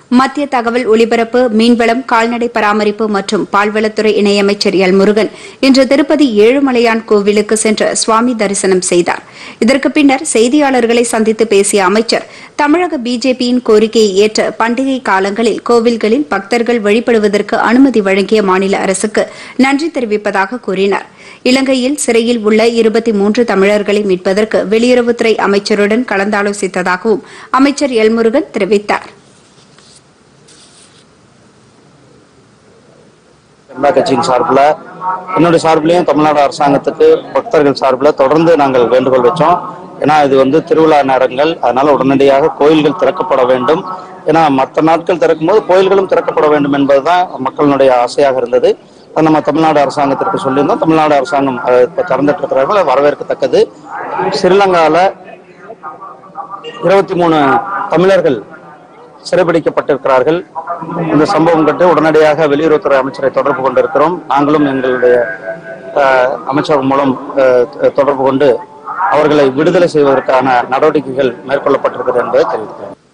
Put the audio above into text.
மத்திய தகவல் ஒலிபரப்பு மீன்வளம் கால்நடை பராமரிப்பு மற்றும் பால்வளத்துறை இணையமைச்சர் எல் முருகன் இன்று திருப்பதி ஏழுமலையான் கோவிலுக்கு சென்று சுவாமி தரிசனம் செய்தார் இதற்கு பின்னர் செய்தியாளர்களை சந்தித்து பேசிய அமைச்சர் தமிழக பிஜேபியின் கோரிக்கையை ஏற்று பண்டிகை காலங்களில் கோவில்களில் பக்தர்கள் வழிபடுவதற்கு அனுமதி வழங்கிய மாநில அரசுக்கு நன்றி தெரிவிப்பதாக கூறினார் இலங்கையில் சிறையில் உள்ள இருபத்தி மூன்று தமிழர்களை மீட்பதற்கு வெளியுறவுத்துறை அமைச்சருடன் கலந்தாலோசித்ததாகவும் அமைச்சர் எல் முருகன் தெரிவித்தார் ஜனதா கட்சியின் சார்பில் என்னுடைய சார்பிலையும் தமிழ்நாடு அரசாங்கத்துக்கு பக்தர்கள் சார்பில் தொடர்ந்து நாங்கள் வேண்டுகோள் வச்சோம் ஏன்னா இது வந்து திருவிழா நேரங்கள் அதனால உடனடியாக கோயில்கள் திறக்கப்பட வேண்டும் ஏன்னா மற்ற நாட்கள் திறக்கும்போது கோயில்களும் திறக்கப்பட வேண்டும் என்பதுதான் மக்களுடைய ஆசையாக இருந்தது அதை நம்ம தமிழ்நாடு அரசாங்கத்திற்கு சொல்லியிருந்தோம் தமிழ்நாடு அரசாங்கம் அதை இப்போ திறந்துட்டு இருக்கிறார்கள் அது வரவேற்கத்தக்கது ஸ்ரீலங்காவில் இருபத்தி மூணு தமிழர்கள் சிறைபிடிக்கப்பட்டிருக்கிறார்கள் இந்த சம்பவம் கண்டு உடனடியாக வெளியுறவுத்துறை அமைச்சரை தொடர்பு கொண்டிருக்கிறோம் நாங்களும் எங்களுடைய அஹ், அமைச்சகம் மூலம் அஹ், தொடர்பு கொண்டு அவர்களை விடுதலை செய்வதற்கான நடவடிக்கைகள் மேற்கொள்ளப்பட்டிருக்கிறது என்பதை தெரிவிக்கிறேன்